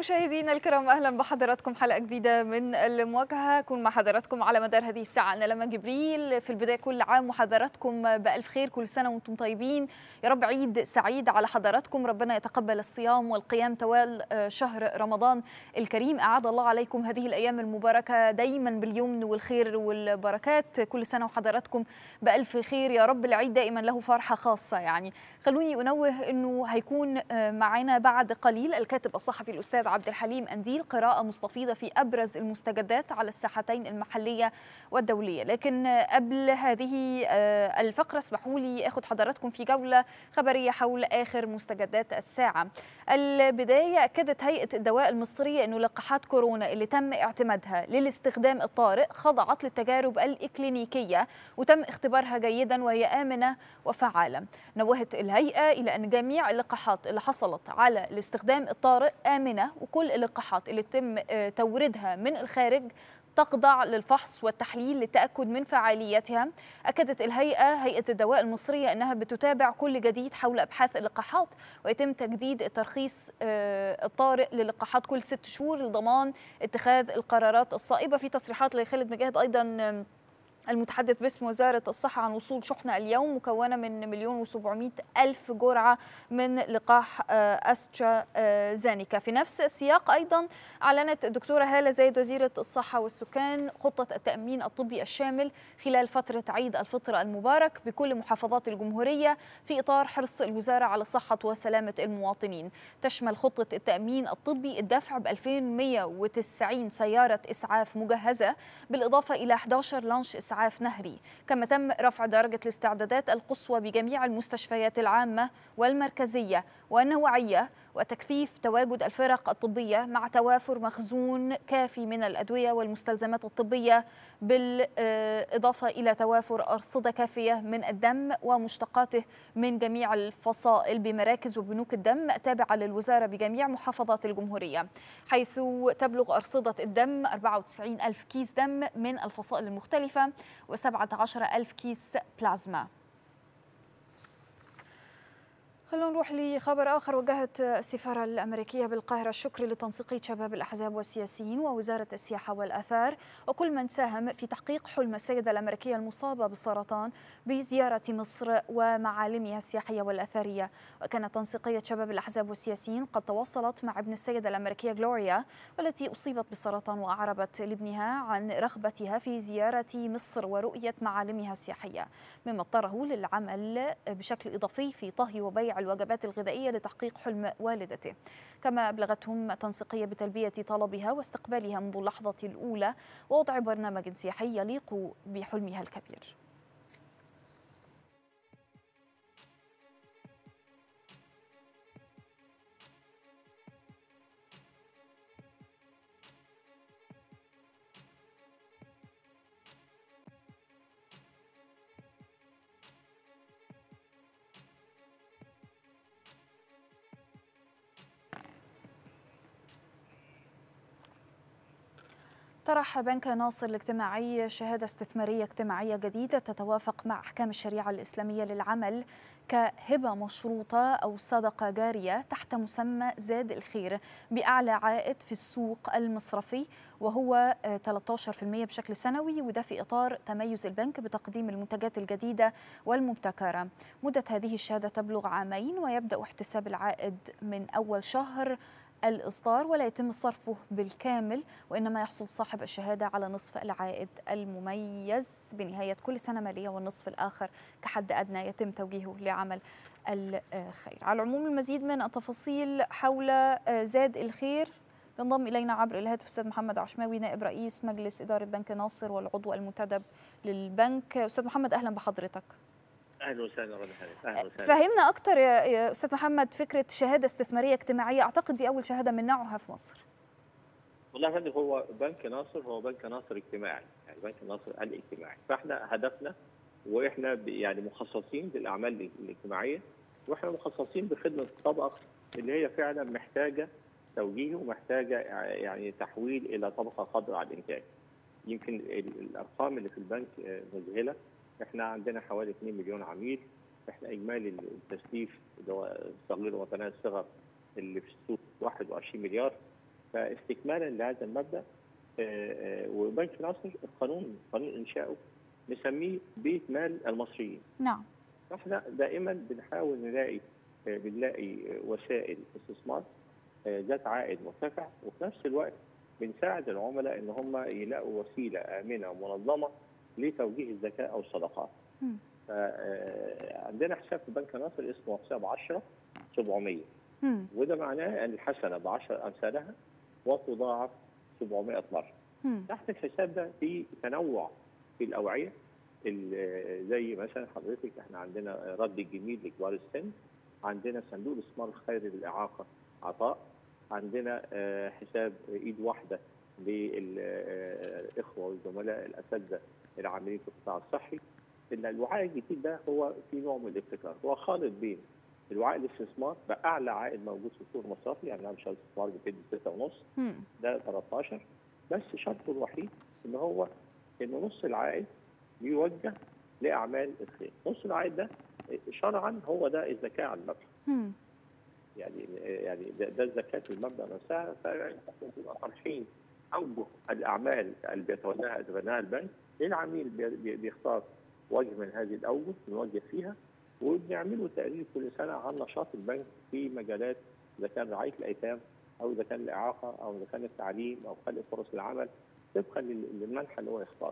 مشاهدينا الكرام اهلا بحضراتكم حلقه جديده من المواجهه كون مع حضراتكم على مدار هذه الساعه انا لما جبريل في البدايه كل عام وحضراتكم بالف خير كل سنه وانتم طيبين يا رب عيد سعيد على حضراتكم ربنا يتقبل الصيام والقيام طوال شهر رمضان الكريم اعاد الله عليكم هذه الايام المباركه دايما باليمن والخير والبركات كل سنه وحضراتكم بالف خير يا رب العيد دائما له فرحه خاصه يعني خلوني انوه انه هيكون معنا بعد قليل الكاتب الصحفي الاستاذ عبد الحليم انديل قراءه مستفيضه في ابرز المستجدات على الساحتين المحليه والدوليه لكن قبل هذه الفقره اسمحوا لي اخذ حضراتكم في جوله خبريه حول اخر مستجدات الساعه البدايه اكدت هيئه الدواء المصريه انه لقاحات كورونا اللي تم اعتمادها للاستخدام الطارئ خضعت للتجارب الاكلينيكيه وتم اختبارها جيدا وهي امنه وفعاله نوهت الهيئه الى ان جميع اللقاحات اللي حصلت على الاستخدام الطارئ امنه وكل اللقاحات اللي تم توريدها من الخارج تخضع للفحص والتحليل للتأكد من فعاليتها أكدت الهيئة هيئة الدواء المصرية أنها بتتابع كل جديد حول أبحاث اللقاحات ويتم تجديد الترخيص الطارئ للقاحات كل ست شهور لضمان اتخاذ القرارات الصائبة في تصريحات لخالد مجاهد أيضا المتحدث باسم وزارة الصحة عن وصول شحنة اليوم مكونة من مليون وسبعمائة ألف جرعة من لقاح أسترازينيكا في نفس السياق أيضا أعلنت الدكتورة هالة زايد وزيرة الصحة والسكان خطة التأمين الطبي الشامل خلال فترة عيد الفطر المبارك بكل محافظات الجمهورية في إطار حرص الوزارة على صحة وسلامة المواطنين تشمل خطة التأمين الطبي الدفع ب 2190 سيارة إسعاف مجهزة بالإضافة إلى 11 لانش إسعاف إسعاف نهري كما تم رفع درجة الاستعدادات القصوى بجميع المستشفيات العامة والمركزية والنوعية وتكثيف تواجد الفرق الطبية مع توافر مخزون كافي من الأدوية والمستلزمات الطبية بالإضافة إلى توافر أرصدة كافية من الدم ومشتقاته من جميع الفصائل بمراكز وبنوك الدم تابعة للوزارة بجميع محافظات الجمهورية حيث تبلغ أرصدة الدم 94 ألف كيس دم من الفصائل المختلفة و17 ألف كيس بلازما خلونا نروح لخبر آخر وجهت السفارة الأمريكية بالقاهرة الشكر لتنسيقية شباب الأحزاب والسياسيين ووزارة السياحة والآثار وكل من ساهم في تحقيق حلم السيدة الأمريكية المصابة بالسرطان بزيارة مصر ومعالمها السياحية والأثرية وكانت تنسيقية شباب الأحزاب والسياسيين قد تواصلت مع ابن السيدة الأمريكية جلوريا والتي أصيبت بالسرطان وأعربت لابنها عن رغبتها في زيارة مصر ورؤية معالمها السياحية مما اضطره للعمل بشكل إضافي في طهي وبيع الوجبات الغذائية لتحقيق حلم والدته كما أبلغتهم تنسيقية بتلبية طلبها واستقبالها منذ اللحظة الأولى ووضع برنامج سياحي يليق بحلمها الكبير طرح بنك ناصر الاجتماعي شهادة استثمارية اجتماعية جديدة تتوافق مع أحكام الشريعة الإسلامية للعمل كهبة مشروطة أو صدقة جارية تحت مسمى زاد الخير بأعلى عائد في السوق المصرفي وهو 13% بشكل سنوي وده في إطار تميز البنك بتقديم المنتجات الجديدة والمبتكرة مدة هذه الشهادة تبلغ عامين ويبدأ احتساب العائد من أول شهر الإصدار ولا يتم صرفه بالكامل وإنما يحصل صاحب الشهادة على نصف العائد المميز بنهاية كل سنة مالية والنصف الآخر كحد أدنى يتم توجيهه لعمل الخير على العموم المزيد من التفاصيل حول زاد الخير ينضم إلينا عبر الهاتف الأستاذ محمد عشماوي نائب رئيس مجلس إدارة بنك ناصر والعضو المنتدب للبنك أستاذ محمد أهلا بحضرتك اهلا وسهلا اهلا وسهلا فهمنا اكثر يا استاذ محمد فكره شهاده استثماريه اجتماعيه اعتقد دي اول شهاده من نوعها في مصر والله يا فندم هو بنك ناصر هو بنك ناصر اجتماعي يعني بنك ناصر الاجتماعي فاحنا هدفنا واحنا يعني مخصصين بالاعمال الاجتماعيه واحنا مخصصين بخدمه الطبقه اللي هي فعلا محتاجه توجيه ومحتاجه يعني تحويل الى طبقه قادره على الانتاج يمكن الارقام اللي في البنك مذهله احنا عندنا حوالي 2 مليون عميل احنا اجمالي التسليف اللي هو صغير ومتناهي الصغر اللي في السوق 21 مليار فاستكمالا لهذا المبدا وبنك ناصر القانون قانون انشائه نسميه بيت مال المصريين. نعم. فاحنا دائما بنحاول نلاقي بنلاقي وسائل استثمار ذات عائد مرتفع وفي نفس الوقت بنساعد العملاء ان هم يلاقوا وسيله امنه ومنظمه لتوجيه الزكاه او الصدقات. عندنا حساب في بنك ناصر اسمه حساب 10 700 مم. وده معناه ان الحسنه ب 10 امثالها وتضاعف 700 مره. مم. تحت الحساب ده في تنوع في الاوعيه زي مثلا حضرتك احنا عندنا رد الجميل لكبار السن عندنا صندوق الاستثمار الخيري للاعاقه عطاء عندنا حساب ايد واحده للاخوه والزملاء الاساتذه العاملين في القطاع الصحي الوعاء الجديد ده هو في نوع من الابتكار هو خالط بين الوعاء الاستثمار باعلى عائد موجود في السوق المصرفي يعني مش الاستثمار بتدي 6.5 ده 13 بس شرطه الوحيد ان هو ان نص العائد يوجه لاعمال الخير، نص العائد ده شرعا هو ده الزكاه على المبلغ. يعني يعني ده, ده الزكاه المبدا نفسها فبنبقى طرحين اوجه الاعمال اللي بيتولاها يتبناها البنك للعميل بيختار وجه من هذه الاوجه نوجه فيها وبنعمله تقرير كل سنه عن نشاط البنك في مجالات اذا كان رعايه الايتام او اذا كان الاعاقه او اذا كان التعليم او خلق فرص العمل طبقا للمنحى اللي هو يختار.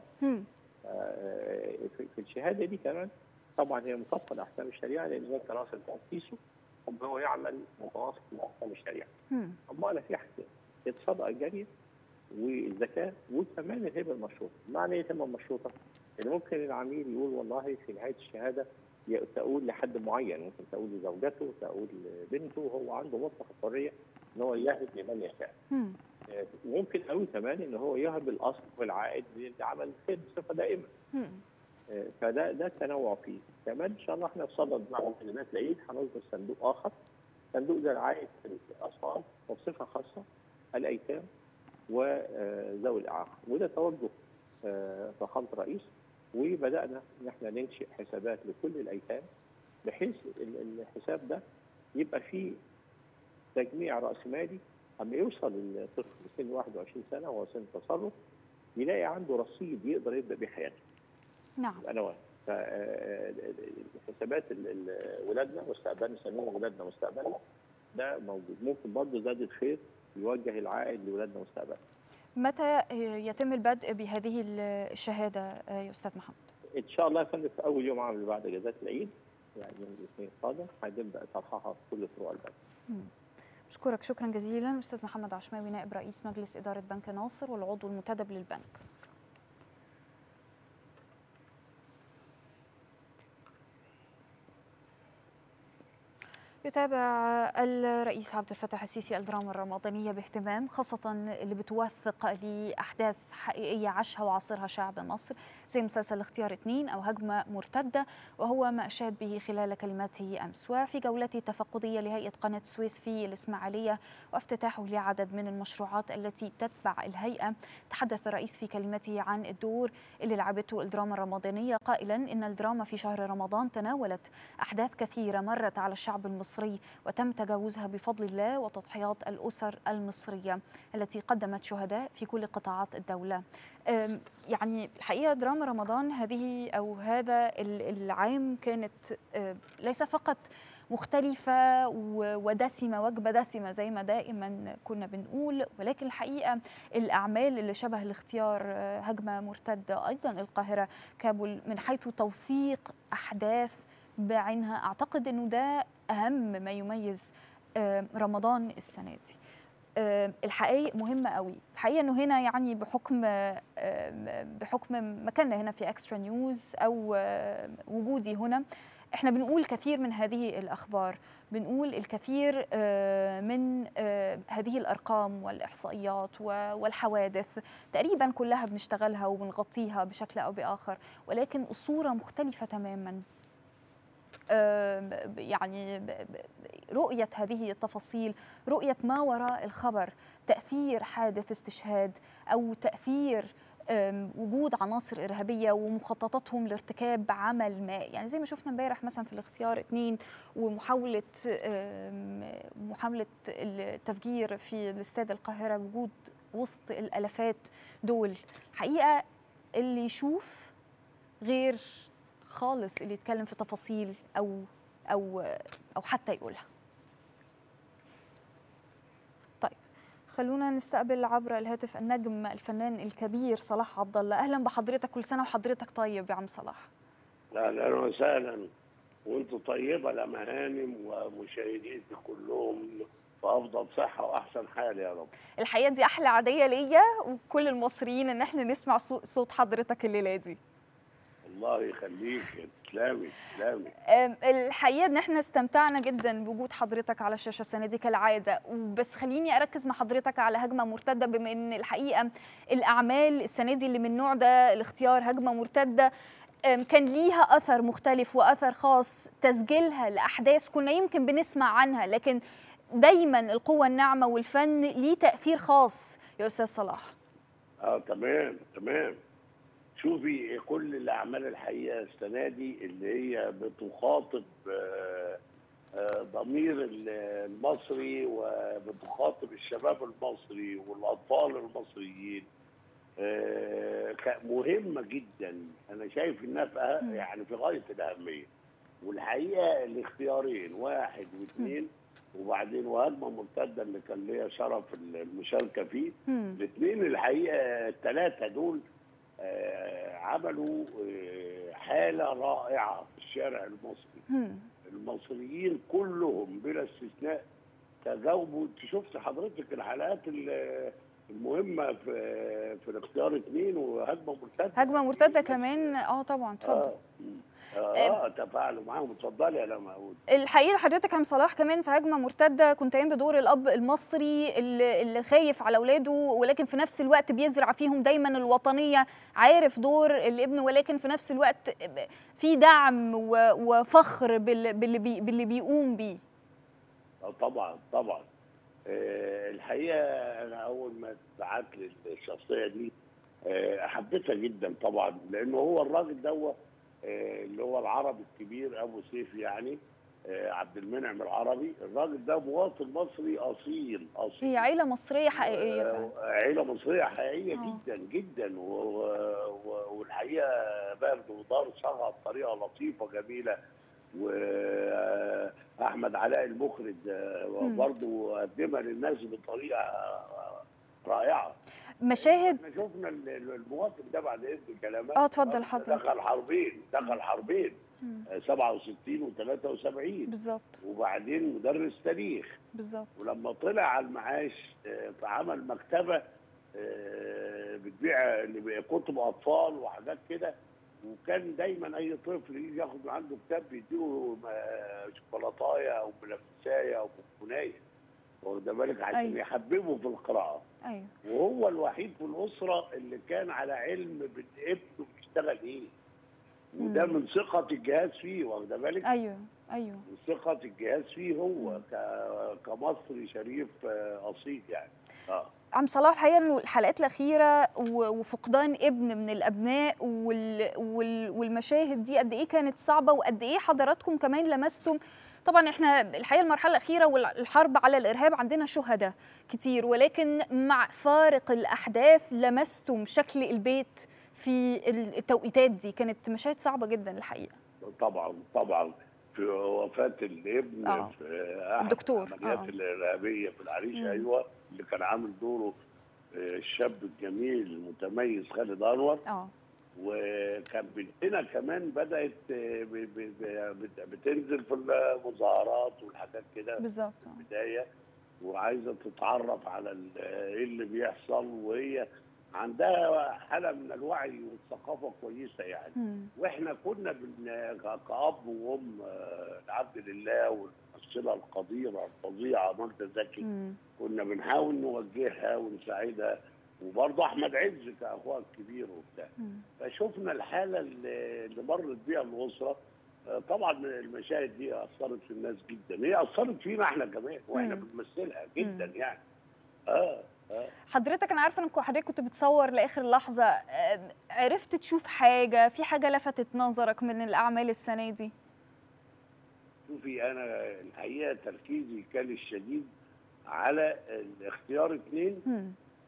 في الشهاده دي كمان طبعا هي مطابقه لاحكام الشريعه لان هو كناصر تاسيسه ان هو يعمل متواصل مع احكام الشريعه. امال في حاجتين الصدقه الجاريه والزكاه وكمان الهبه المشروطه، معنى ايه الهبه المشروطه؟ ان ممكن العميل يقول والله في نهايه الشهاده تقول لحد معين ممكن تقول لزوجته تقول لبنته هو عنده مطلق الحريه ان هو يهب لمن يشاء. وممكن قوي كمان ان هو يهب الاصل والعائد لعمل الخير بصفه دائمه. فده ده التنوع فيه، كمان ان شاء الله احنا في صدد مع كلمات العيد هنصدر صندوق اخر صندوق ده رعايه الاطفال وبصفه خاصه الايتام وذوي الاعاقه وده توجه فخامه الرئيس وبدانا ان احنا ننشئ حسابات لكل الايتام بحيث الحساب ده يبقى فيه تجميع راس مالي اما يوصل الطفل لسن 21 سنه وهو سن تصرف يلاقي عنده رصيد يقدر يبدا بيه حياته. نعم. انا حسابات ولادنا مستقبلنا نسميهم ولادنا مستقبلنا ده موجود ممكن برضه زاد الخير يوجه العائد لاولادنا مستقبلا. متى يتم البدء بهذه الشهاده يا استاذ محمد؟ ان شاء الله يا فندم في اول يوم عمل بعد اجازات العيد يعني يوم الاثنين القادم هنبدا طرحها في كل فروع البنك. بشكرك شكرا جزيلا استاذ محمد عشماوي نائب رئيس مجلس اداره بنك ناصر والعضو المنتدب للبنك. يتابع الرئيس عبد الفتاح السيسي الدراما الرمضانيه باهتمام خاصه اللي بتوثق لاحداث حقيقيه عاشها وعاصرها شعب مصر زي مسلسل اختيار اثنين او هجمه مرتده وهو ما اشاد به خلال كلماته امس وفي جولته التفقديه لهيئه قناه السويس في الاسماعيليه وافتتاحه لعدد من المشروعات التي تتبع الهيئه تحدث الرئيس في كلمته عن الدور اللي لعبته الدراما الرمضانيه قائلا ان الدراما في شهر رمضان تناولت احداث كثيره مرت على الشعب المصري المصري وتم تجاوزها بفضل الله وتضحيات الأسر المصرية التي قدمت شهداء في كل قطاعات الدولة يعني الحقيقة دراما رمضان هذه أو هذا العام كانت ليس فقط مختلفة ودسمة وجبة دسمة زي ما دائما كنا بنقول ولكن الحقيقة الأعمال اللي شبه الاختيار هجمة مرتدة أيضا القاهرة كابول من حيث توثيق أحداث بعينها أعتقد أنه ده أهم ما يميز رمضان السنة دي الحقائق مهمة قوي الحقيقة أنه هنا يعني بحكم بحكم مكاننا هنا في اكسترا نيوز أو وجودي هنا احنا بنقول كثير من هذه الأخبار بنقول الكثير من هذه الأرقام والإحصائيات والحوادث تقريبا كلها بنشتغلها وبنغطيها بشكل أو بآخر ولكن الصورة مختلفة تماما يعني رؤية هذه التفاصيل رؤية ما وراء الخبر تأثير حادث استشهاد أو تأثير آم، وجود عناصر ارهابيه ومخططاتهم لارتكاب عمل ما يعني زي ما شفنا امبارح مثلا في الاختيار اتنين ومحاوله آم، محاوله التفجير في الاستاد القاهره وجود وسط الالافات دول حقيقه اللي يشوف غير خالص اللي يتكلم في تفاصيل او او او حتى يقولها طيب خلونا نستقبل عبر الهاتف النجم الفنان الكبير صلاح عبد الله اهلا بحضرتك كل سنه وحضرتك طيب يا عم صلاح اهلا وسهلا وانتم طيبه يا مهانم ومشاهديني كلهم في افضل صحه واحسن حال يا رب الحقيقه دي احلى عاديه ليا وكل المصريين ان احنا نسمع صو- صوت حضرتك الليله دي الله يخليك تسلمي تسلمي أم، الحقيقه ان احنا استمتعنا جدا بوجود حضرتك على الشاشه السنه دي كالعاده بس خليني اركز مع حضرتك على هجمه مرتده بما ان الحقيقه الاعمال السنه دي اللي من النوع ده الاختيار هجمه مرتده أم، كان ليها اثر مختلف واثر خاص تسجيلها لاحداث كنا يمكن بنسمع عنها لكن دايما القوه الناعمه والفن ليه تاثير خاص يا استاذ صلاح اه تمام تمام شوفي كل الاعمال الحقيقه السنه دي اللي هي بتخاطب آه، آه، ضمير ال- المصري وبتخاطب الشباب المصري والاطفال المصريين آه، ك- مهمه جدا انا شايف انها في أه- مم. يعني في غايه الاهميه والحقيقه الاختيارين واحد واثنين وبعدين وهجمه مرتده اللي كان ليا شرف المشاركه فيه هم، الاثنين الحقيقه الثلاثه دول آه، عملوا آه، حاله رائعه في الشارع المصري هم، المصريين كلهم بلا استثناء تجاوبوا انت شفت حضرتك الحلقات ال- المهمه في في الاختيار اثنين وهجمه مرتده هجمه مرتده كمان اه طبعا اتفضل اه اه, آه تفاعلوا معاهم اتفضلي يا لما اقول الحقيقه حضرتك يا عم صلاح كمان في هجمه مرتده كنت قايم بدور الاب المصري اللي, اللي خايف على اولاده ولكن في نفس الوقت بيزرع فيهم دايما الوطنيه عارف دور الابن ولكن في نفس الوقت في دعم و- وفخر بال- باللي, بي باللي بيقوم بيه آه طبعا طبعا آه الحقيقه انا اول ما اتبعت لي الشخصيه دي آه حبيتها جدا طبعا لانه هو الراجل دوت آه اللي هو العربي الكبير ابو سيف يعني آه عبد المنعم العربي الراجل ده مواطن مصري اصيل اصيل هي عيله مصريه حقيقيه فعلا آه، عيله مصريه حقيقيه آه. جدا جدا و- و- و- والحقيقه برضه دار شغل بطريقه لطيفه جميله واحمد علاء المخرج مم. برضه قدمها للناس بطريقه رائعه مشاهد احنا شفنا ال- ال- المواطن ده بعد اذن كلامك اه اتفضل حضرتك دخل حربين دخل حربين مم. آه، 67 و73 بالظبط وبعدين مدرس تاريخ بالظبط ولما طلع على المعاش آه، فعمل مكتبه آه، بتبيع اللي بي- كتب اطفال وحاجات كده وكان دايما اي طفل يجي ياخد من عنده كتاب بيديله آه، شوكولاتايه او ملبسايه او بونبونايه واخد بالك عشان أيوة. يحببه في القراءه ايوه وهو الوحيد في الاسره اللي كان على علم بابنه بيشتغل ايه وده مم. من ثقه الجهاز فيه واخد بالك ايوه ايوه من ثقة الجهاز فيه هو ك- كمصري شريف آه، أصيل يعني اه عم صلاح الحقيقه انه الحلقات الاخيره و- وفقدان ابن من الابناء وال وال والمشاهد دي قد ايه كانت صعبه وقد ايه حضراتكم كمان لمستم طبعا احنا الحقيقه المرحله الاخيره والحرب على الارهاب عندنا شهداء كتير ولكن مع فارق الاحداث لمستم شكل البيت في التوقيتات دي كانت مشاهد صعبه جدا الحقيقه طبعا طبعا في وفاة الابن آه. في أحد الدكتور، العمليات آه. الإرهابية في العريش مم. أيوه اللي كان عامل دوره آه، الشاب الجميل المتميز خالد أنور اه وكان بنتنا كمان بدأت آه، ب- ب- ب- بت- بتنزل في المظاهرات والحاجات كده بالظبط آه. البدايه وعايزه تتعرف على ال- ايه اللي بيحصل وهي عندها حاله من الوعي والثقافه كويسه يعني مم. واحنا كنا بن ك- كاب وام آه، العبد لله والممثله القديره الفظيعه ماجده زكي مم. كنا بنحاول نوجهها ونساعدها وبرضه احمد عز كاخوها الكبير وبتاع مم. فشفنا الحاله اللي اللي مرت بيها الاسره آه، طبعا المشاهد دي اثرت في الناس جدا هي اثرت فينا احنا كمان واحنا مم. بنمثلها جدا مم. يعني اه اه آه. حضرتك انا عارفه ان حضرتك كنت بتصور لاخر لحظه آم، عرفت تشوف حاجه في حاجه لفتت نظرك من الاعمال السنه دي شوفي انا الحقيقه تركيزي كان الشديد على اختيار اثنين هم.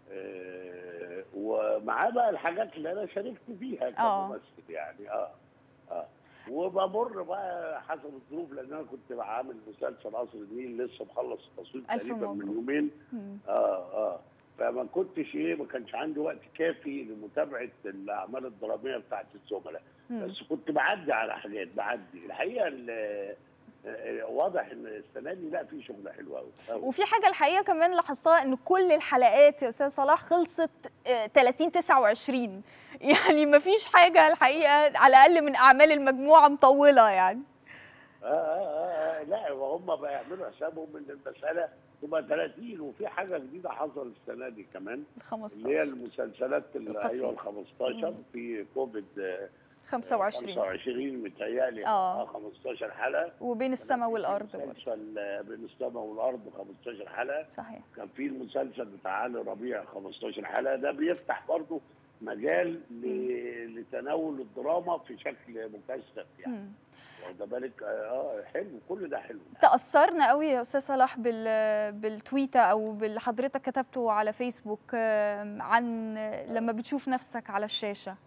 آه، ومعاه بقى الحاجات اللي انا شاركت فيها آه. كممثل يعني اه اه وبمر بقى حسب الظروف لان انا كنت عامل مسلسل قصر النيل لسه مخلص التصوير ألف تقريبا من مبروك. يومين هم. اه اه فما كنتش ايه ما كانش عندي وقت كافي لمتابعه الاعمال الدراميه بتاعت الزملاء هم. بس كنت بعدي على حاجات بعدي الحقيقه ال- آه، واضح ان السنه دي لا في شغل حلو قوي وفي حاجه الحقيقه كمان لاحظتها ان كل الحلقات يا استاذ صلاح خلصت آه، 30 29 يعني ما فيش حاجه الحقيقه على الاقل من اعمال المجموعه مطوله يعني آه, آه, آه لا وهم بقى يعملوا حسابهم ان المساله تبقى 30 وفي حاجه جديده حصلت السنه دي كمان ال 15 اللي هي المسلسلات ال- القصيرة. ايوه ال 15 مم. في كوفيد آه، 25 25 متهيألي آه. اه 15 حلقه وبين السماء والارض برضه. مسلسل آه، بين السماء والارض 15 حلقه صحيح كان في المسلسل بتاع علي ربيع 15 حلقه ده بيفتح برضه مجال ل- لتناول الدراما في شكل مكثف يعني مم. واخد بالك اه حلو كل ده حلو تأثرنا قوي يا أستاذ صلاح بال بالتويتة أو باللي حضرتك كتبته على فيسبوك آم، عن لما بتشوف نفسك على الشاشة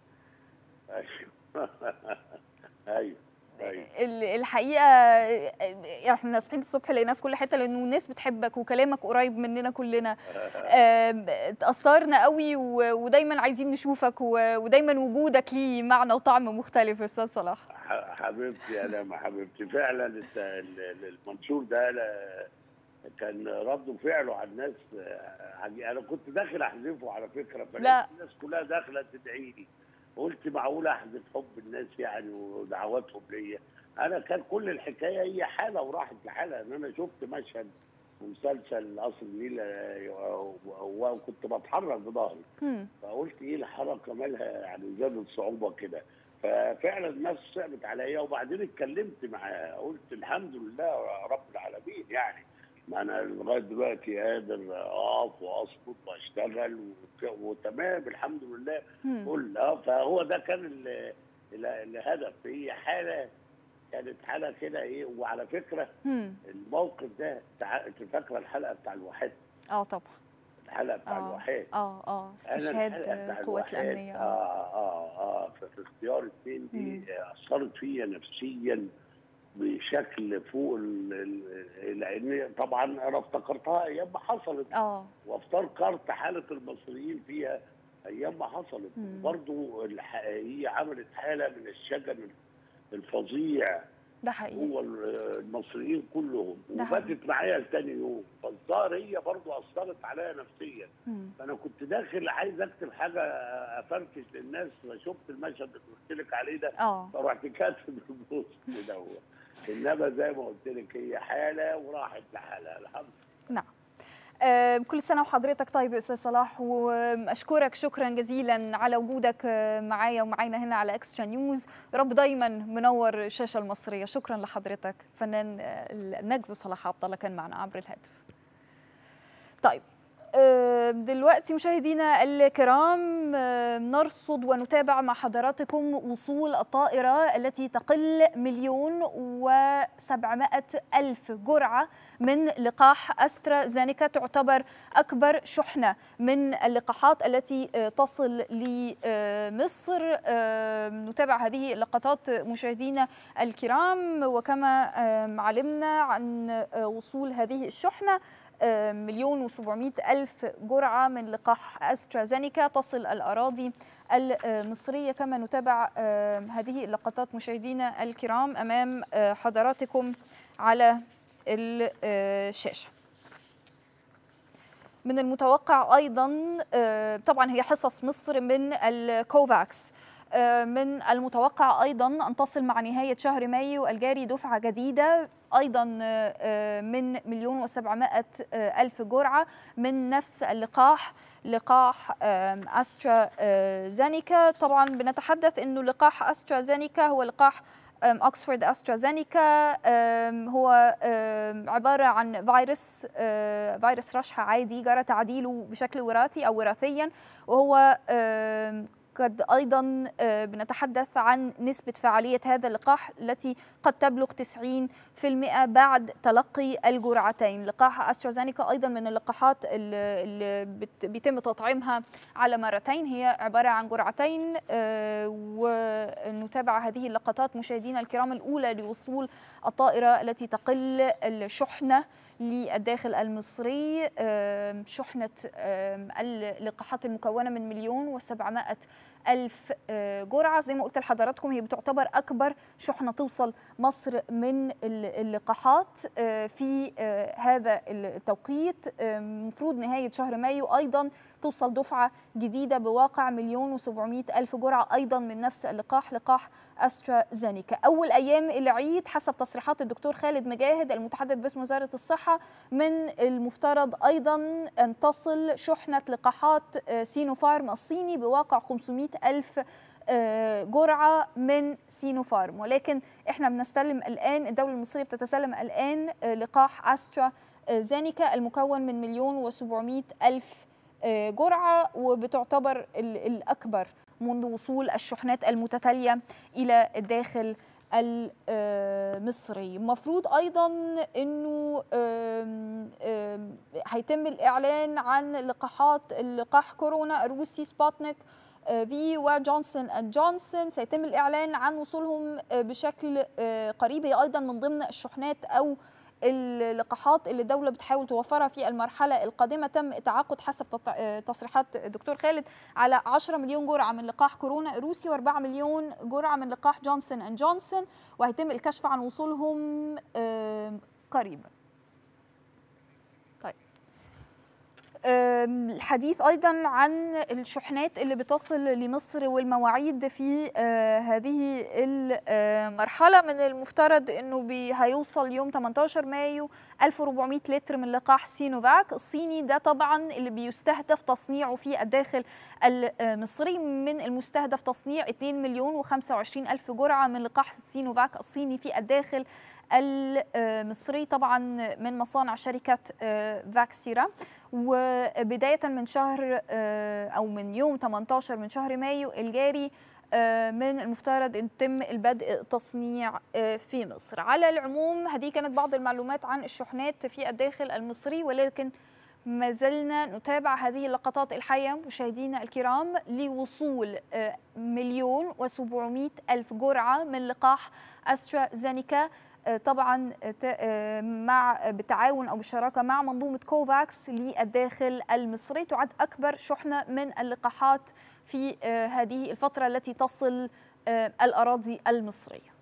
ايوه ايوه ايوه ال- الحقيقة آه، احنا صحيين الصبح لقيناه في كل حتة لأنه الناس بتحبك وكلامك قريب مننا كلنا آم، تأثرنا قوي و- ودايما عايزين نشوفك و- ودايما وجودك ليه معنى وطعم مختلف يا أستاذ صلاح ح- حبيبتي انا ما حبيبتي فعلا الت- ال- ال- المنشور ده لا- كان رد فعله على الناس آه، عجيب. انا كنت داخل احذفه على فكره لا. فلقيت الناس كلها داخله تدعي لي قلت معقول احذف حب الناس يعني ودعواتهم ليا انا كان كل الحكايه هي حاله وراحت لحالها ان انا شفت مشهد في مسلسل قصر النيل آه، و- وكنت بتحرك بظهري هم. فقلت ايه الحركه مالها يعني زادت صعوبه كده ففعلا الناس صعبت عليا وبعدين اتكلمت معاها قلت الحمد لله رب العالمين يعني ما انا لغايه دلوقتي قادر اقف واصمت واشتغل وك- وتمام الحمد لله هم. كل اه فهو ده كان ال- ال- الهدف هي حاله كانت حاله كده ايه وعلى فكره هم. الموقف ده تع- انت فاكره الحلقه بتاع الواحات اه طبعا الحلقه بتاع آه. الواحات اه اه أنا استشهاد الحلقة بتاع القوات الواحات، الأمنية اه اه اه في في اختيار الاثنين مم. دي آه، اثرت فيا نفسيا بشكل فوق ال- ال- لان طبعا انا افتكرتها ايام ما حصلت اه وافتكرت حاله المصريين فيها ايام ما حصلت مم. برضو الح- هي عملت حاله من الشجن الفظيع ده حقيقي هو المصريين كلهم ده حقيقي. وباتت معايا لتاني يوم فالظاهر هي برضو اثرت عليا نفسيا هم. فانا كنت داخل عايز اكتب حاجه افركش للناس فشفت المشهد اللي قلت لك عليه ده اه فرحت كاتب البوست دوت انما زي ما قلت لك هي حاله وراحت لحالها الحمد نعم آه، كل سنة وحضرتك طيب يا أستاذ صلاح وأشكرك شكرا جزيلا على وجودك آه، معايا ومعانا هنا على اكسترا نيوز يا رب دايما منور الشاشة المصرية شكرا لحضرتك فنان آه، النجم صلاح عبد الله كان معنا عبر الهاتف طيب آه، دلوقتي مشاهدينا الكرام آه، نرصد ونتابع مع حضراتكم وصول الطائرة التي تقل مليون وسبعمائة ألف جرعة من لقاح أسترازينيكا تعتبر أكبر شحنة من اللقاحات التي آه، تصل لمصر آه، نتابع هذه اللقطات مشاهدينا الكرام وكما آه، علمنا عن آه، وصول هذه الشحنة آه، مليون وسبعمائة ألف جرعة من لقاح أسترازينيكا تصل الأراضي المصرية كما نتابع آه، هذه اللقطات مشاهدينا الكرام أمام آه، حضراتكم على الشاشة من المتوقع أيضا آه، طبعا هي حصص مصر من الكوفاكس آه، من المتوقع أيضا أن تصل مع نهاية شهر مايو الجاري دفعة جديدة أيضا آه، آه، من مليون وسبعمائة آه، ألف جرعة من نفس اللقاح لقاح آم، أسترازينيكا طبعا بنتحدث أنه لقاح أسترازينيكا هو لقاح اوكسفورد استرازينيكا هو عباره عن فيروس فيروس رشح عادي جرى تعديله بشكل وراثي او وراثيا وهو قد ايضا بنتحدث عن نسبه فعاليه هذا اللقاح التي قد تبلغ 90% بعد تلقي الجرعتين لقاح استرازينيكا ايضا من اللقاحات اللي بيتم تطعيمها على مرتين هي عباره عن جرعتين ونتابع هذه اللقطات مشاهدينا الكرام الاولى لوصول الطائره التي تقل الشحنه للداخل المصري شحنة اللقاحات المكونة من مليون وسبعمائة ألف جرعة زي ما قلت لحضراتكم هي بتعتبر أكبر شحنة توصل مصر من اللقاحات في هذا التوقيت مفروض نهاية شهر مايو أيضا توصل دفعة جديدة بواقع مليون وسبعمائة ألف جرعة أيضا من نفس اللقاح لقاح أسترازينيكا أول أيام العيد حسب تصريحات الدكتور خالد مجاهد المتحدث باسم وزارة الصحة من المفترض أيضا أن تصل شحنة لقاحات سينوفارم الصيني بواقع 500 ألف جرعة من سينوفارم ولكن احنا بنستلم الآن الدولة المصرية بتتسلم الآن لقاح أسترا زينيكا المكون من مليون وسبعمائة ألف جرعة وبتعتبر الأكبر منذ وصول الشحنات المتتالية إلى الداخل المصري مفروض ايضا انه هيتم الاعلان عن لقاحات اللقاح كورونا الروسي سبوتنيك في وجونسون اند جونسون سيتم الاعلان عن وصولهم بشكل قريب هي ايضا من ضمن الشحنات او اللقاحات اللي الدولة بتحاول توفرها في المرحلة القادمة تم التعاقد حسب تصريحات الدكتور خالد على 10 مليون جرعة من لقاح كورونا الروسي و4 مليون جرعة من لقاح جونسون اند جونسون وهيتم الكشف عن وصولهم قريبا طيب الحديث ايضا عن الشحنات اللي بتصل لمصر والمواعيد في هذه المرحله من المفترض انه هيوصل يوم 18 مايو 1400 لتر من لقاح سينوفاك الصيني ده طبعا اللي بيستهدف تصنيعه في الداخل المصري من المستهدف تصنيع 2 مليون و25 الف جرعه من لقاح سينوفاك الصيني في الداخل المصري طبعا من مصانع شركه فاكسيرا وبدايه من شهر او من يوم 18 من شهر مايو الجاري من المفترض ان يتم البدء تصنيع في مصر على العموم هذه كانت بعض المعلومات عن الشحنات في الداخل المصري ولكن ما زلنا نتابع هذه اللقطات الحية مشاهدينا الكرام لوصول مليون وسبعمائة ألف جرعة من لقاح أسترازينيكا طبعا مع بالتعاون او بالشراكه مع منظومه كوفاكس للداخل المصري تعد اكبر شحنه من اللقاحات في هذه الفتره التي تصل الاراضي المصريه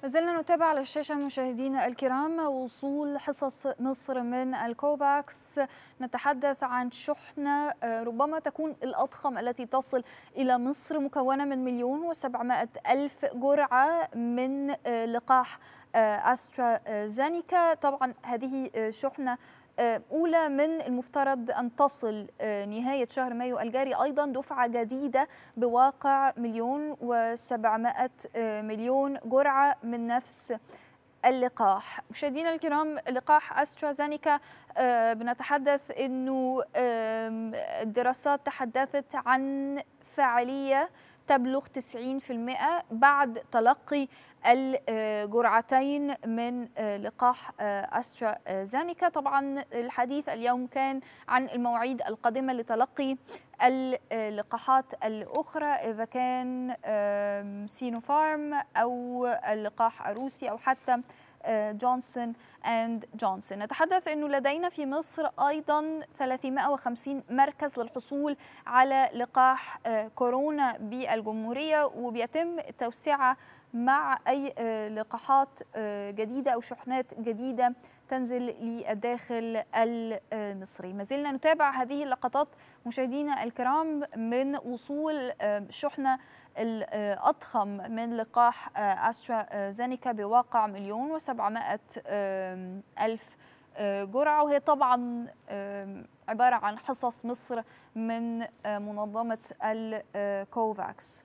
ما زلنا نتابع على الشاشة مشاهدينا الكرام وصول حصص مصر من الكوفاكس نتحدث عن شحنة ربما تكون الأضخم التي تصل إلى مصر مكونة من مليون وسبعمائة ألف جرعة من لقاح أسترازينيكا طبعا هذه شحنة أولى من المفترض أن تصل نهاية شهر مايو الجاري أيضا دفعة جديدة بواقع مليون وسبعمائة مليون جرعة من نفس اللقاح مشاهدينا الكرام لقاح أسترازينيكا بنتحدث أنه الدراسات تحدثت عن فاعلية تبلغ 90% بعد تلقي الجرعتين من لقاح أسترازينيكا طبعا الحديث اليوم كان عن المواعيد القادمة لتلقي اللقاحات الأخرى إذا كان سينوفارم أو اللقاح الروسي أو حتى جونسون اند جونسون نتحدث انه لدينا في مصر ايضا 350 مركز للحصول على لقاح كورونا بالجمهوريه وبيتم توسعه مع اي لقاحات جديده او شحنات جديده تنزل للداخل المصري ما زلنا نتابع هذه اللقطات مشاهدينا الكرام من وصول شحنه الأضخم من لقاح أسترازينيكا بواقع مليون وسبعمائة ألف جرعة وهي طبعا عبارة عن حصص مصر من منظمة الكوفاكس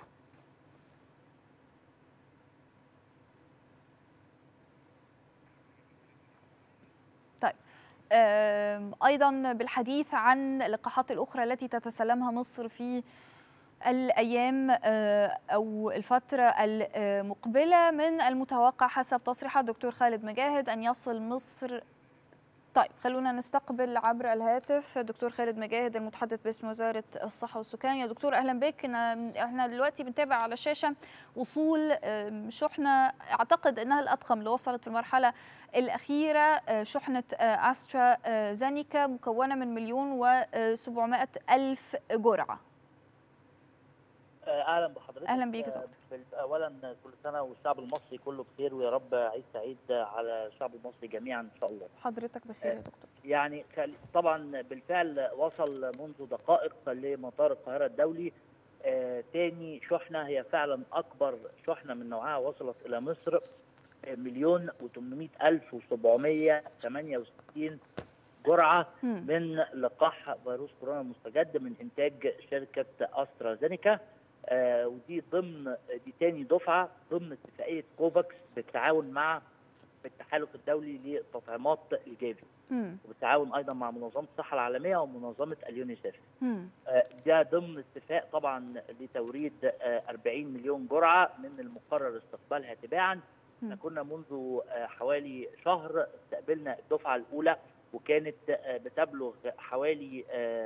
طيب أيضا بالحديث عن اللقاحات الأخرى التي تتسلمها مصر في الأيام أو الفترة المقبلة من المتوقع حسب تصريحات دكتور خالد مجاهد أن يصل مصر طيب خلونا نستقبل عبر الهاتف دكتور خالد مجاهد المتحدث باسم وزارة الصحة والسكان يا دكتور أهلا بك احنا دلوقتي بنتابع على الشاشة وصول شحنة أعتقد أنها الأضخم اللي وصلت في المرحلة الأخيرة شحنة أسترا زانيكا مكونة من مليون وسبعمائة ألف جرعة اهلا بحضرتك اهلا بيك يا دكتور اولا كل سنه والشعب المصري كله بخير ويا رب عيد سعيد على الشعب المصري جميعا ان شاء الله حضرتك بخير يا دكتور يعني طبعا بالفعل وصل منذ دقائق لمطار القاهره الدولي آه تاني شحنه هي فعلا اكبر شحنه من نوعها وصلت الى مصر مليون و800 الف و768 جرعه مم. من لقاح فيروس كورونا المستجد من انتاج شركه استرازينيكا آه ودي ضمن دي تاني دفعه ضمن اتفاقيه كوفاكس بالتعاون مع التحالف الدولي للتطعيمات الجافي مم. وبالتعاون ايضا مع منظمه الصحه العالميه ومنظمه اليونيسيف مم. آه ده ضمن اتفاق طبعا لتوريد آه 40 مليون جرعه من المقرر استقبالها تباعا احنا كنا منذ آه حوالي شهر استقبلنا الدفعه الاولى وكانت بتبلغ حوالي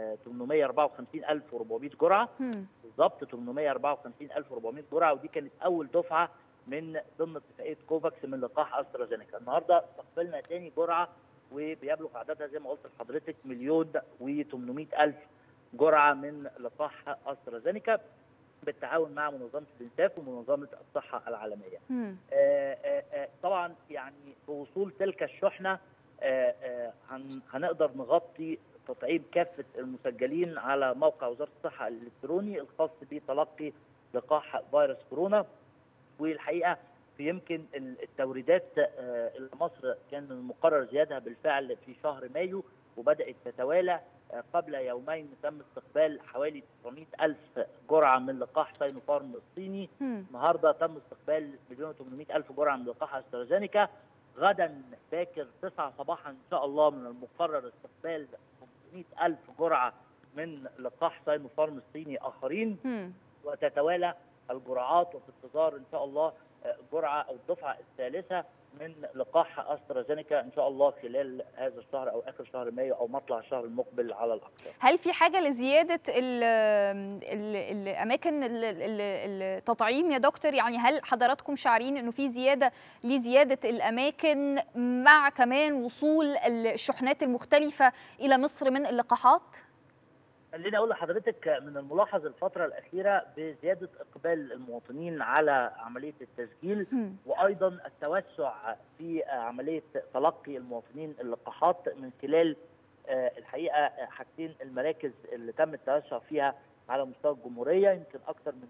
854400 جرعه مم. بالظبط 854400 جرعه ودي كانت اول دفعه من ضمن اتفاقيه كوفاكس من لقاح استرازينيكا النهارده استقبلنا ثاني جرعه وبيبلغ عددها زي ما قلت لحضرتك مليون و800 الف جرعه من لقاح استرازينيكا بالتعاون مع منظمه الانساف ومنظمه الصحه العالميه. مم. آآ آآ طبعا يعني بوصول تلك الشحنه آآ هنقدر نغطي تطعيم كافه المسجلين على موقع وزاره الصحه الالكتروني الخاص بتلقي لقاح فيروس كورونا والحقيقه في يمكن التوريدات الى مصر كان المقرر زيادها بالفعل في شهر مايو وبدات تتوالى قبل يومين تم استقبال حوالي 900 ألف جرعة من لقاح ساينوفارم الصيني النهارده تم استقبال مليون 800 ألف جرعة من لقاح استرازينيكا غدا باكر 9 صباحا إن شاء الله من المقرر استقبال 500 ألف جرعة من لقاح ساينوفارم الصيني آخرين مم. وتتوالى الجرعات وفي انتظار إن شاء الله الجرعة أو الدفعة الثالثة من لقاح استرازينيكا ان شاء الله خلال هذا الشهر او اخر شهر مايو او مطلع الشهر المقبل على الاقصى. هل في حاجه لزياده ال ال الاماكن التطعيم يا دكتور يعني هل حضراتكم شاعرين انه في زياده لزياده الاماكن مع كمان وصول الشحنات المختلفه الى مصر من اللقاحات؟ خليني اقول لحضرتك من الملاحظ الفتره الاخيره بزياده اقبال المواطنين على عمليه التسجيل مم. وايضا التوسع في عمليه تلقي المواطنين اللقاحات من خلال آه، الحقيقه آه، حاجتين المراكز اللي تم التوسع فيها على مستوى الجمهوريه يمكن اكثر من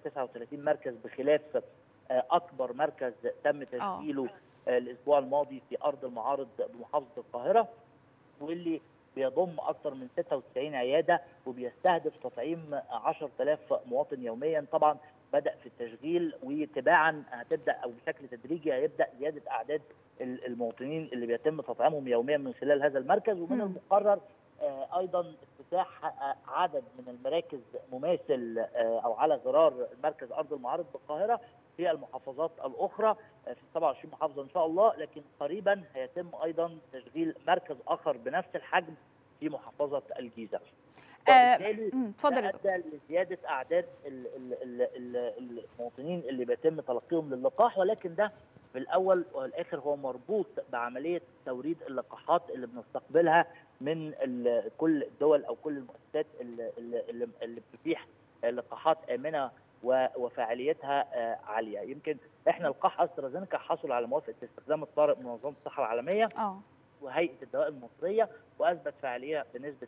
339 مركز بخلاف آه، اكبر مركز تم تسجيله آه، الاسبوع الماضي في ارض المعارض بمحافظه القاهره واللي بيضم اكثر من 96 عياده وبيستهدف تطعيم 10000 مواطن يوميا طبعا بدا في التشغيل وتباعا هتبدا او بشكل تدريجي هيبدا زياده اعداد ال- المواطنين اللي بيتم تطعيمهم يوميا من خلال هذا المركز ومن مم. المقرر آه، ايضا افتتاح آه، عدد من المراكز مماثل آه، او على غرار مركز ارض المعارض بالقاهره في المحافظات الاخرى آه، في 27 محافظه ان شاء الله لكن قريبا هيتم ايضا تشغيل مركز اخر بنفس الحجم في محافظه الجيزه. آه، وبالتالي مم. اتفضل يا ده دكتور ادى لزياده اعداد ال- ال- ال- ال- المواطنين اللي بيتم تلقيهم للقاح ولكن ده في الاول والاخر هو مربوط بعمليه توريد اللقاحات اللي بنستقبلها من ال- كل الدول او كل المؤسسات اللي, اللي, اللي بتتيح لقاحات امنه و- وفاعليتها آه، عاليه يمكن احنا لقاح استرازينيكا حصل على موافقه استخدام الطارئ من منظمه الصحه العالميه اه وهيئه الدواء المصريه واثبت فعاليه بنسبه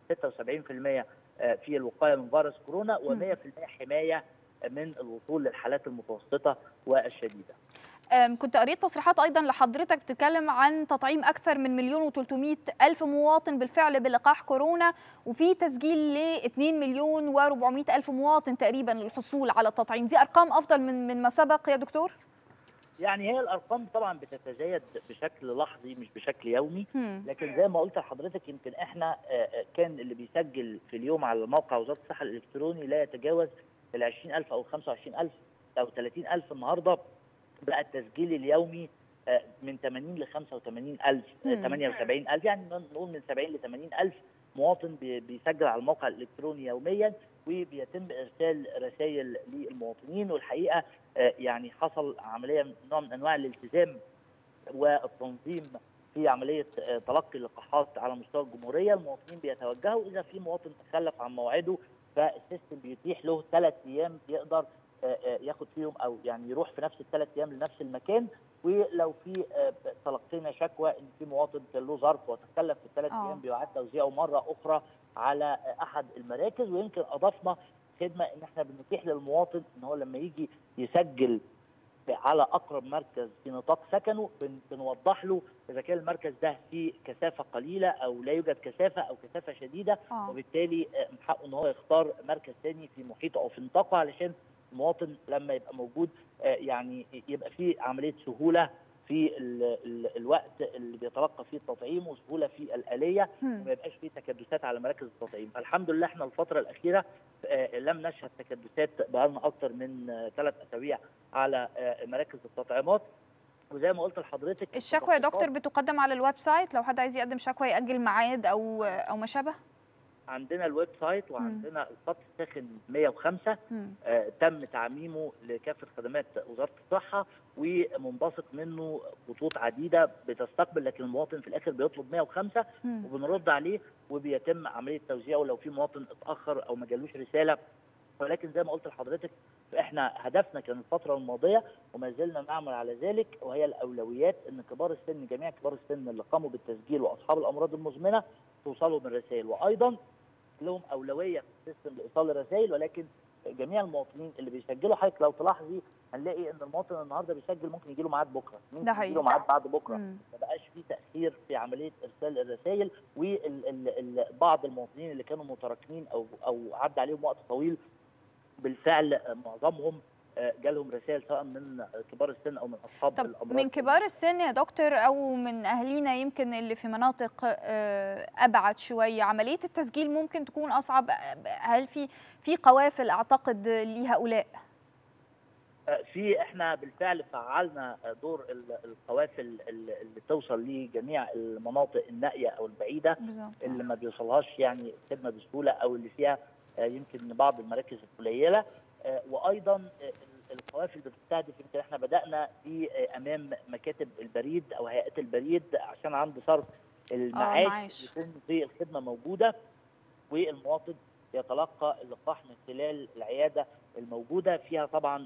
76% آه، في الوقايه من فيروس كورونا و100% حمايه من الوصول للحالات المتوسطه والشديده. أم، كنت قريت تصريحات ايضا لحضرتك بتتكلم عن تطعيم اكثر من مليون و300 الف مواطن بالفعل بلقاح كورونا وفي تسجيل ل 2 مليون و400 الف مواطن تقريبا للحصول على التطعيم دي ارقام افضل من من ما سبق يا دكتور يعني هي الارقام طبعا بتتزايد بشكل لحظي مش بشكل يومي هم. لكن زي ما قلت لحضرتك يمكن احنا آه، آه، كان اللي بيسجل في اليوم على موقع وزاره الصحه الالكتروني لا يتجاوز ال 20000 او 25000 او 30000 النهارده بقى التسجيل اليومي آه، من 80 ل 85000 آه، مم. 78000 يعني نقول من 70 ل 80000 مواطن بي- بيسجل على الموقع الالكتروني يوميا وبيتم ارسال رسائل للمواطنين والحقيقه آه، يعني حصل عمليه من- نوع من انواع الالتزام والتنظيم في عمليه آه، تلقي اللقاحات على مستوى الجمهوريه المواطنين بيتوجهوا اذا في مواطن تخلف عن موعده فالسيستم بيتيح له ثلاث ايام يقدر آه، آه، ياخد فيهم او يعني يروح في نفس الثلاث ايام لنفس المكان ولو في آه، تلقينا شكوى ان في مواطن كان له ظرف وتخلف في الثلاث آه. ايام بيعاد توزيعه مره اخرى على آه، احد المراكز ويمكن اضفنا خدمه ان احنا بنتيح للمواطن ان هو لما يجي يسجل على اقرب مركز في نطاق سكنه بن- بنوضح له اذا كان المركز ده فيه كثافه قليله او لا يوجد كثافه او كثافه شديده اه وبالتالي آه، من حقه ان هو يختار مركز ثاني في محيطه او في نطاقه علشان المواطن لما يبقى موجود آه، يعني يبقى في عمليه سهوله في ال ال الوقت اللي بيتلقى فيه التطعيم وسهوله في الاليه هم. وما يبقاش فيه تكدسات على مراكز التطعيم فالحمد لله احنا الفتره الاخيره آه، لم نشهد تكدسات بقالنا اكثر من ثلاث اسابيع على آه، مراكز التطعيمات وزي ما قلت لحضرتك الشكوى يا التخطيطات دكتور بتقدم على الويب سايت لو حد عايز يقدم شكوى يأجل ميعاد او او ما شابه عندنا الويب سايت وعندنا الخط الساخن 105 هم. آه، تم تعميمه لكافه خدمات وزاره الصحه ومنبثق منه خطوط عديده بتستقبل لكن المواطن في الاخر بيطلب 105 هم. وبنرد عليه وبيتم عمليه توزيعه لو في مواطن اتاخر او ما جالوش رساله ولكن زي ما قلت لحضرتك احنا هدفنا كان الفتره الماضيه وما زلنا نعمل على ذلك وهي الاولويات ان كبار السن جميع كبار السن اللي قاموا بالتسجيل واصحاب الامراض المزمنه توصلهم الرسائل وايضا لهم اولويه في السيستم لايصال الرسائل ولكن جميع المواطنين اللي بيسجلوا حضرتك لو تلاحظي هنلاقي ان المواطن النهارده بيسجل ممكن يجي له ميعاد بكره ممكن ده حقيقي. يجي له ميعاد بعد بكره هم. ما بقاش في تاخير في عمليه ارسال الرسائل وبعض المواطنين اللي كانوا متراكمين او او عدى عليهم وقت طويل بالفعل آه، معظمهم آه، جالهم رسائل سواء من كبار السن او من اصحاب طب الامراض من كبار السن يا دكتور او من اهالينا يمكن اللي في مناطق آه، ابعد شويه عمليه التسجيل ممكن تكون اصعب هل في في قوافل اعتقد لهؤلاء آه، في احنا بالفعل فعلنا آه، دور ال- القوافل اللي اللي توصل لجميع المناطق النائيه او البعيده بالظبط اللي ما بيوصلهاش يعني الخدمه بسهوله او اللي فيها آه، يمكن بعض المراكز القليله آه، وايضا آه، القوافل بتستهدف يمكن احنا بدانا في آه، امام مكاتب البريد او هيئات البريد عشان عند صرف المعاش معاش. يكون في الخدمه موجوده والمواطن يتلقى اللقاح من خلال العياده الموجوده فيها طبعا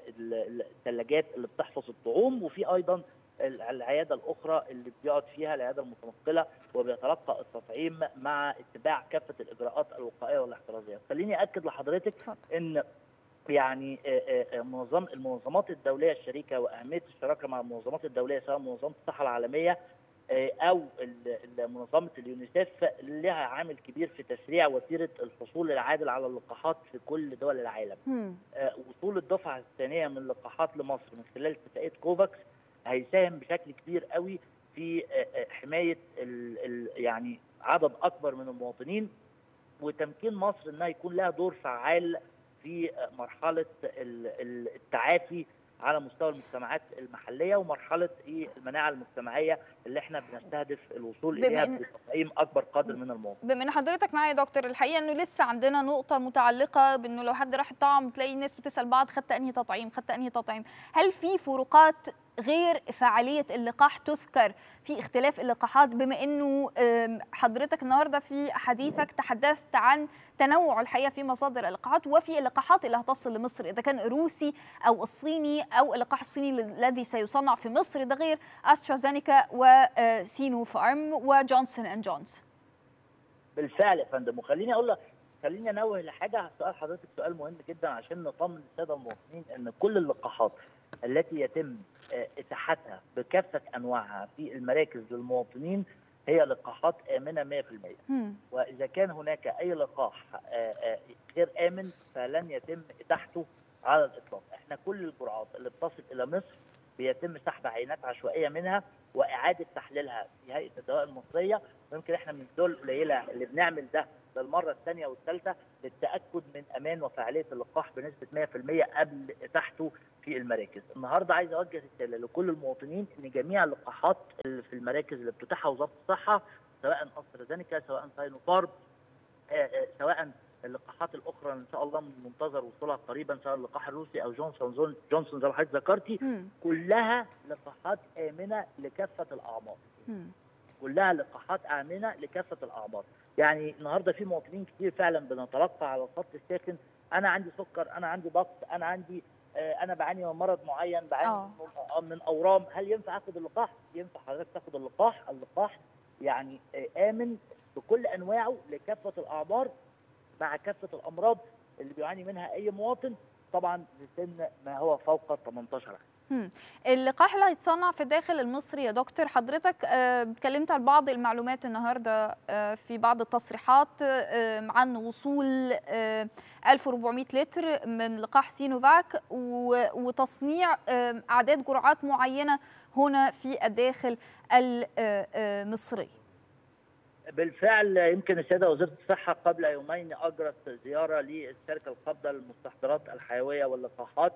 الثلاجات اللي بتحفظ الطعوم وفي ايضا العياده الاخرى اللي بيقعد فيها العياده المتنقله وبيتلقى التطعيم مع اتباع كافه الاجراءات الوقائيه والاحترازيه. خليني اكد لحضرتك ان يعني منظم المنظمات الدوليه الشريكه واهميه الشراكه مع المنظمات الدوليه سواء منظمه الصحه العالميه او منظمه اليونيسيف لها عامل كبير في تسريع وتيره الحصول العادل على اللقاحات في كل دول العالم. م. وصول الدفعه الثانيه من اللقاحات لمصر من خلال اتفاقيه كوفاكس هيساهم بشكل كبير قوي في حمايه ال ال يعني عدد اكبر من المواطنين وتمكين مصر انها يكون لها دور فعال في مرحله التعافي على مستوى المجتمعات المحليه ومرحله المناعه المجتمعيه اللي احنا بنستهدف الوصول اليها بتطعيم اكبر قدر من المواطنين. بما ان حضرتك معايا يا دكتور الحقيقه انه لسه عندنا نقطه متعلقه بانه لو حد راح الطعم تلاقي الناس بتسال بعض خدت انهي تطعيم خدت انهي تطعيم، هل في فروقات غير فعاليه اللقاح تذكر في اختلاف اللقاحات بما انه حضرتك النهارده في حديثك تحدثت عن تنوع الحقيقه في مصادر اللقاحات وفي اللقاحات اللي هتصل لمصر اذا كان روسي او الصيني او اللقاح الصيني الذي سيصنع في مصر ده غير استرازينيكا وسينو فارم وجونسون اند جونز. بالفعل يا فندم وخليني اقول لك خليني انوه لحاجه سؤال حضرتك سؤال مهم جدا عشان نطمن الساده المواطنين ان كل اللقاحات التي يتم اتاحتها بكافه انواعها في المراكز للمواطنين هي لقاحات امنه 100% واذا كان هناك اي لقاح غير امن فلن يتم اتاحته على الاطلاق احنا كل الجرعات اللي بتصل الى مصر بيتم سحب عينات عشوائيه منها واعاده تحليلها في هيئه الدواء المصريه ويمكن احنا من الدول القليله اللي بنعمل ده للمره الثانيه والثالثه للتاكد من امان وفعاليه اللقاح بنسبه 100% قبل اتاحته في المراكز. النهارده عايز اوجه رساله لكل المواطنين ان جميع اللقاحات اللي في المراكز اللي بتتيحها وزاره الصحه سواء استرازينيكا سواء ساينوفارم سواء اللقاحات الاخرى ان شاء الله منتظر وصولها قريبا سواء اللقاح الروسي او جونسون جونسون زي ما حضرتك ذكرتي كلها لقاحات امنه لكافه الاعمار. م. كلها لقاحات امنه لكافه الاعمار. يعني النهارده في مواطنين كتير فعلا بنتلقى على الخط الساخن انا عندي سكر انا عندي ضغط انا عندي آه انا بعاني من مرض معين بعاني أوه. من اورام هل ينفع اخد اللقاح؟ ينفع حضرتك تاخد اللقاح اللقاح يعني آه امن بكل انواعه لكافه الاعمار مع كافه الامراض اللي بيعاني منها اي مواطن طبعا لسن ما هو فوق 18 عام. اللقاح اللي هيتصنع في الداخل المصري يا دكتور حضرتك اتكلمت عن بعض المعلومات النهارده في بعض التصريحات عن وصول 1400 لتر من لقاح سينوفاك وتصنيع اعداد جرعات معينه هنا في الداخل المصري. بالفعل يمكن السيده وزيره الصحه قبل يومين اجرت زياره للشركه القابضه للمستحضرات الحيويه واللقاحات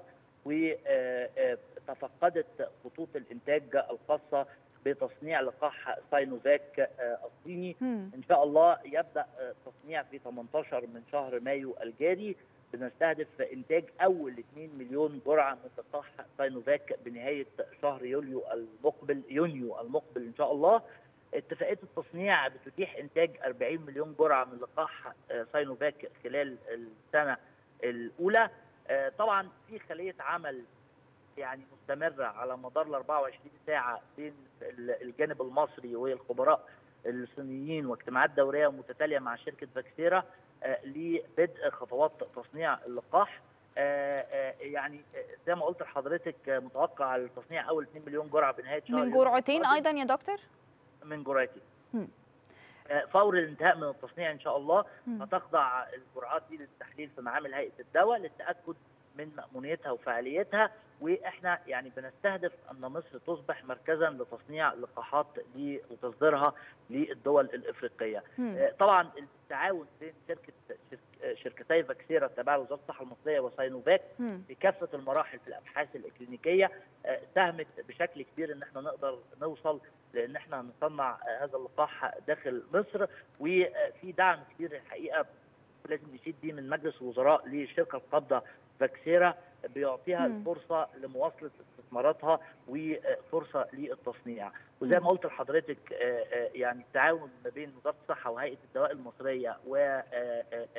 وتفقدت خطوط الانتاج الخاصه بتصنيع لقاح ساينوفاك الصيني ان شاء الله يبدا تصنيع في 18 من شهر مايو الجاري بنستهدف انتاج اول 2 مليون جرعه من لقاح ساينوفاك بنهايه شهر يوليو المقبل يونيو المقبل ان شاء الله اتفاقيه التصنيع بتتيح انتاج 40 مليون جرعه من لقاح ساينوفاك خلال السنه الاولى طبعا في خليه عمل يعني مستمره على مدار ال 24 ساعه بين الجانب المصري والخبراء الصينيين واجتماعات دوريه متتاليه مع شركه فاكسيرا لبدء خطوات تصنيع اللقاح يعني زي ما قلت لحضرتك متوقع التصنيع اول 2 مليون جرعه بنهايه شهر من جرعتين ايضا يا دكتور؟ من جرعتين فور الانتهاء من التصنيع ان شاء الله هتخضع الجرعات دي للتحليل في معامل هيئه الدواء للتاكد من مأمونيتها وفعاليتها واحنا يعني بنستهدف ان مصر تصبح مركزا لتصنيع لقاحات وتصديرها للدول الافريقيه. مم. طبعا التعاون بين شركه شركتي فاكسيرا التابعه لوزاره الصحه المصريه وساينوفاك في كافه المراحل في الابحاث الاكلينيكيه ساهمت بشكل كبير ان احنا نقدر نوصل لان احنا نصنع هذا اللقاح داخل مصر وفي دعم كبير الحقيقه لازم نشيد بيه من مجلس الوزراء للشركه القابضه فاكسيرا بيعطيها م. الفرصه لمواصله استثماراتها وفرصه للتصنيع وزي ما قلت لحضرتك يعني التعاون ما بين وزاره الصحه وهيئه الدواء المصريه و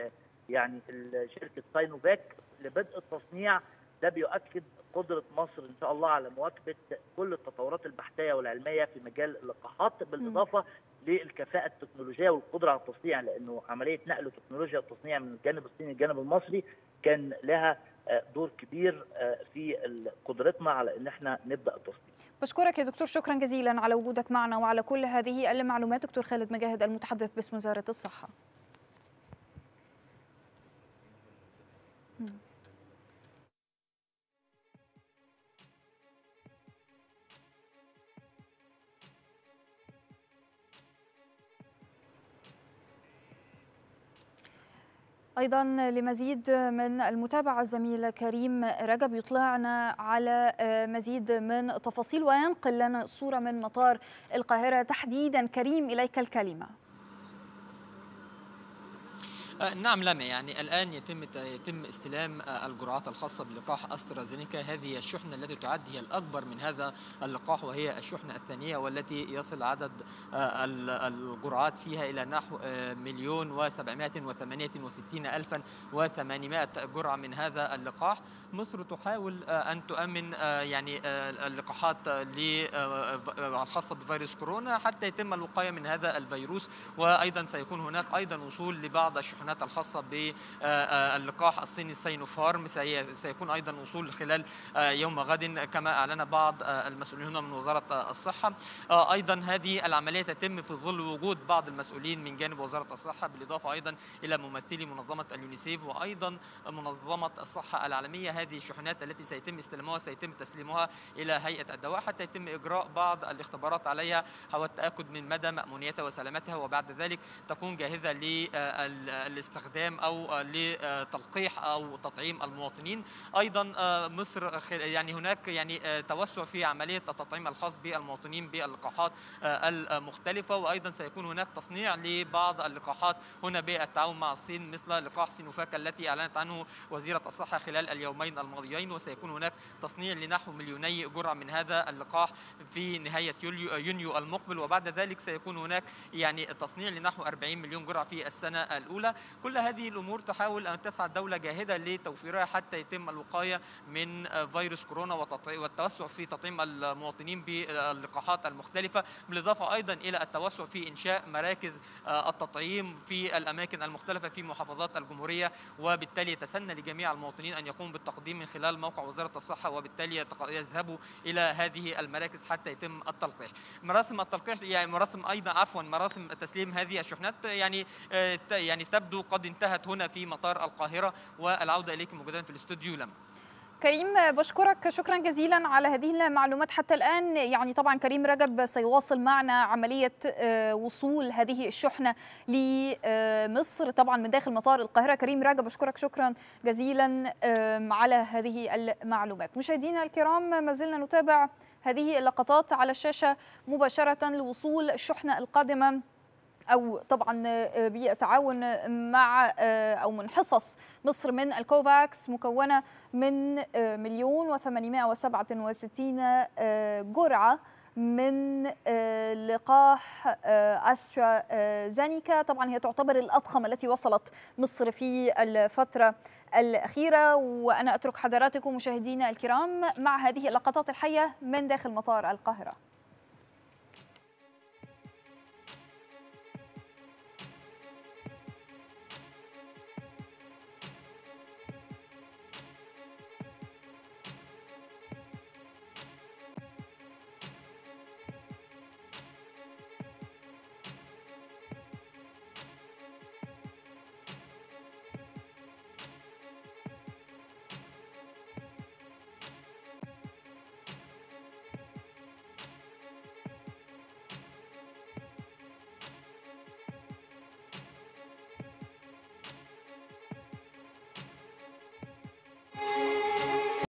يعني شركه ساينوفاك لبدء التصنيع ده بيؤكد قدره مصر ان شاء الله على مواكبه كل التطورات البحثيه والعلميه في مجال اللقاحات بالاضافه للكفاءه التكنولوجيه والقدره على التصنيع لانه عمليه نقل تكنولوجيا التصنيع من الجانب الصيني للجانب المصري كان لها دور كبير في قدرتنا على ان احنا نبدا التصنيع. بشكرك يا دكتور شكرا جزيلا على وجودك معنا وعلى كل هذه المعلومات دكتور خالد مجاهد المتحدث باسم وزاره الصحه. ايضا لمزيد من المتابعه الزميل كريم رجب يطلعنا على مزيد من التفاصيل وينقل لنا الصوره من مطار القاهره تحديدا كريم اليك الكلمه نعم لما يعني الان يتم يتم استلام الجرعات الخاصه بلقاح استرازينيكا هذه الشحنه التي تعد هي الاكبر من هذا اللقاح وهي الشحنه الثانيه والتي يصل عدد الجرعات فيها الى نحو مليون وسبعمائة وثمانية وستين ألفا وثمانمائة جرعة من هذا اللقاح مصر تحاول أن تؤمن يعني اللقاحات الخاصة بفيروس كورونا حتى يتم الوقاية من هذا الفيروس وأيضا سيكون هناك أيضا وصول لبعض الشحنات الشحنات الخاصة باللقاح الصيني سينوفارم سيكون أيضا وصول خلال يوم غد كما أعلن بعض المسؤولين هنا من وزارة الصحة أيضا هذه العملية تتم في ظل وجود بعض المسؤولين من جانب وزارة الصحة بالإضافة أيضا إلى ممثلي منظمة اليونيسيف وأيضا منظمة الصحة العالمية هذه الشحنات التي سيتم استلامها سيتم تسليمها إلى هيئة الدواء حتى يتم إجراء بعض الاختبارات عليها حول التأكد من مدى مأمونيتها وسلامتها وبعد ذلك تكون جاهزة للاستخدام او لتلقيح او تطعيم المواطنين ايضا مصر يعني هناك يعني توسع في عمليه التطعيم الخاص بالمواطنين باللقاحات المختلفه وايضا سيكون هناك تصنيع لبعض اللقاحات هنا بالتعاون مع الصين مثل لقاح سينوفاك التي اعلنت عنه وزيره الصحه خلال اليومين الماضيين وسيكون هناك تصنيع لنحو مليوني جرعه من هذا اللقاح في نهايه يوليو يونيو المقبل وبعد ذلك سيكون هناك يعني تصنيع لنحو 40 مليون جرعه في السنه الاولى كل هذه الامور تحاول ان تسعى الدوله جاهده لتوفيرها حتى يتم الوقايه من فيروس كورونا والتوسع في تطعيم المواطنين باللقاحات المختلفه بالاضافه ايضا الى التوسع في انشاء مراكز التطعيم في الاماكن المختلفه في محافظات الجمهوريه وبالتالي يتسنى لجميع المواطنين ان يقوموا بالتقديم من خلال موقع وزاره الصحه وبالتالي يذهبوا الى هذه المراكز حتى يتم التلقيح مراسم التلقيح يعني مراسم ايضا عفوا مراسم تسليم هذه الشحنات يعني يعني تبدو قد انتهت هنا في مطار القاهرة والعودة إليك مجددا في الاستوديو لم كريم بشكرك شكرا جزيلا على هذه المعلومات حتى الآن يعني طبعا كريم رجب سيواصل معنا عملية وصول هذه الشحنة لمصر طبعا من داخل مطار القاهرة كريم رجب بشكرك شكرا جزيلا على هذه المعلومات مشاهدينا الكرام ما زلنا نتابع هذه اللقطات على الشاشة مباشرة لوصول الشحنة القادمة او طبعا بتعاون مع او من حصص مصر من الكوفاكس مكونه من مليون و867 جرعه من لقاح استرازينيكا طبعا هي تعتبر الاضخم التي وصلت مصر في الفتره الاخيره وانا اترك حضراتكم مشاهدينا الكرام مع هذه اللقطات الحيه من داخل مطار القاهره